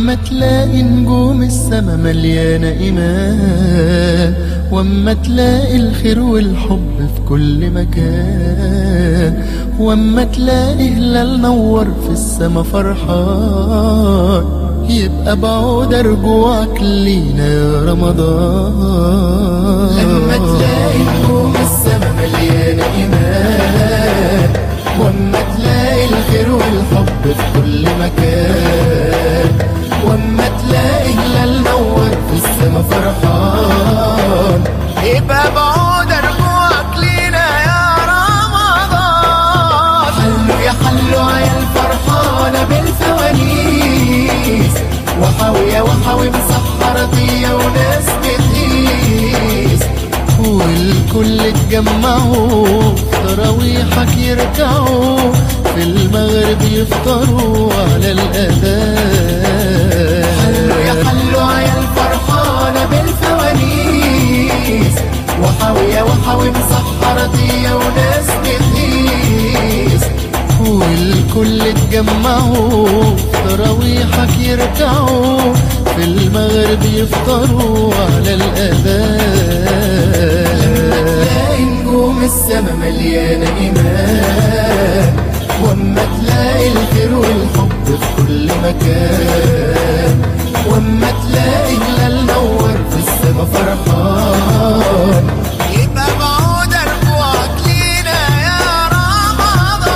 لما تلاقي نجوم السما مليانة إيمان واما تلاقي الخير والحب في كل مكان واما تلاقي هلال نور في السما فرحان يبقى بعود رجوعك لينا يا رمضان لما تلاقي نجوم السما مليانة إيمان واما تلاقي الخير والحب في كل مكان واما تلاقي هلال نور في السما فرحان يبقى بعود رجوعك لينا يا رمضان حلوا يا حلوا يا الفرحانة بالفوانيس وحاوية وحاوي مسحرة طية وناس بتقيس والكل اتجمعوا في تراويحك يركعوا في المغرب يفطروا على الأذان حلوا يا حلوا يا الفرحانة بالفوانيس وحاوية وحاوي مسحرة طية وناس بتقيس والكل اتجمعوا في تراويحك يركعوا في المغرب يفطروا على الأذان تلاقي نجوم السما مليانة إيمان واما تلاقي الخير والحب في كل مكان واما تلاقي هلال نور في السما فرحان يبقى بعود رجوعك لينا يا رمضان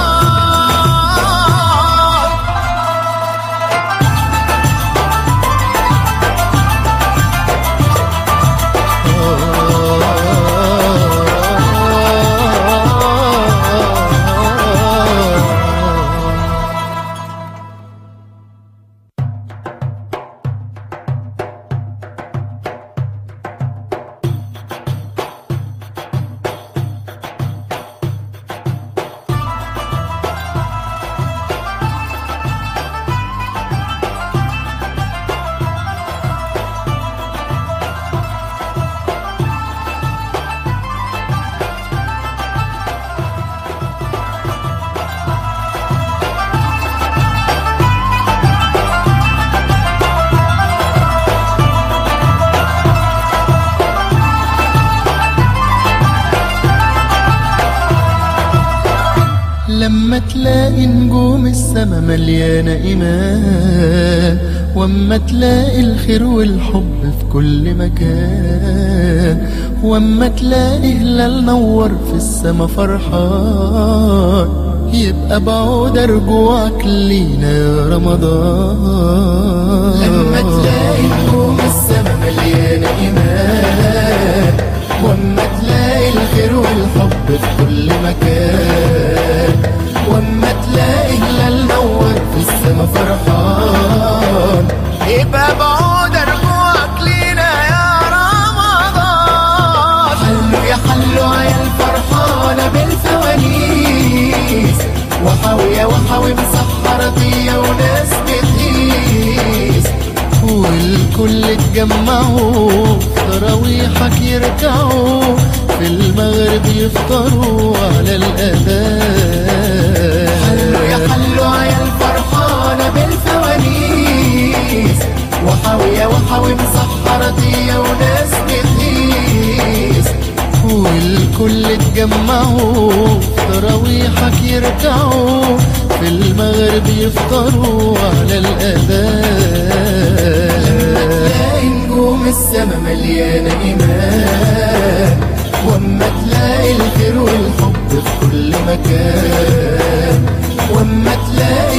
لما تلاقي نجوم السما مليانة إيمان واما تلاقي الخير والحب في كل مكان واما تلاقي هلال نور في السما فرحان يبقى بعود رجوعك لينا يا رمضان لما تلاقي نجوم السما مليانة إيمان واما تلاقي الخير والحب في كل مكان واما تلاقي هلال نور في السما فرحان يبقى بعود رجوعك لينا يا رمضان حلوا يا حلوا يا الفرحانة بالفوانيس وحاوية وحاوي مسحرة طية وناس بتقيس والكل اتجمعوا في تراويحك يركعوا في المغرب يفطروا على الأذان حلوا يا حلوا يا الفرحانة بالفوانيس وحاوية وحاوي مسحرة طية وناس بتقيس والكل اتجمعوا في تراويحك يركعوا في المغرب يفطروا على الأذان تلاقي نجوم السما مليانة إيمان واما تلاقي الخير والحب في كل مكان واما تلاقي